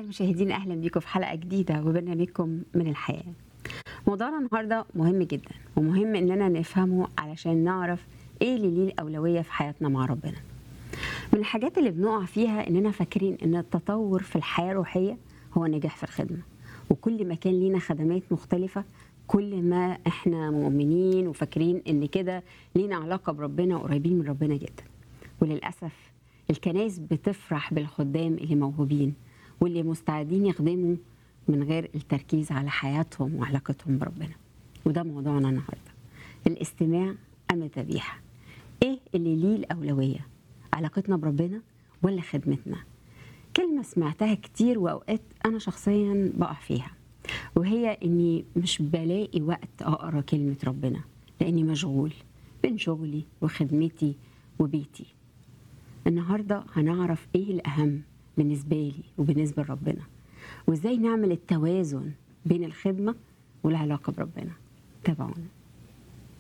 أعزائي المشاهدين أهلا بيكم في حلقة جديدة وبرنامجكم من الحياة موضوعنا النهاردة مهم جدا ومهم إننا نفهمه علشان نعرف إيه اللي ليه الأولوية في حياتنا مع ربنا من الحاجات اللي بنقع فيها إننا فاكرين إن التطور في الحياة الروحية هو النجاح في الخدمة وكل ما كان لينا خدمات مختلفة كل ما احنا مؤمنين وفاكرين ان كده لينا علاقة بربنا وقريبين من ربنا جدا وللأسف الكنائس بتفرح بالخدام اللي موهوبين واللي مستعدين يخدموا من غير التركيز على حياتهم وعلاقتهم بربنا وده موضوعنا النهارده الاستماع أم الذبيحة ايه اللي ليه الأولوية علاقتنا بربنا ولا خدمتنا كلمة سمعتها كتير وأوقات أنا شخصيا بقع فيها وهي إني مش بلاقي وقت أقرأ كلمة ربنا لأني مشغول بين شغلي وخدمتي وبيتي النهاردة هنعرف إيه الأهم بالنسبة لي وبالنسبة لربنا وإزاي نعمل التوازن بين الخدمة والعلاقة بربنا تابعونا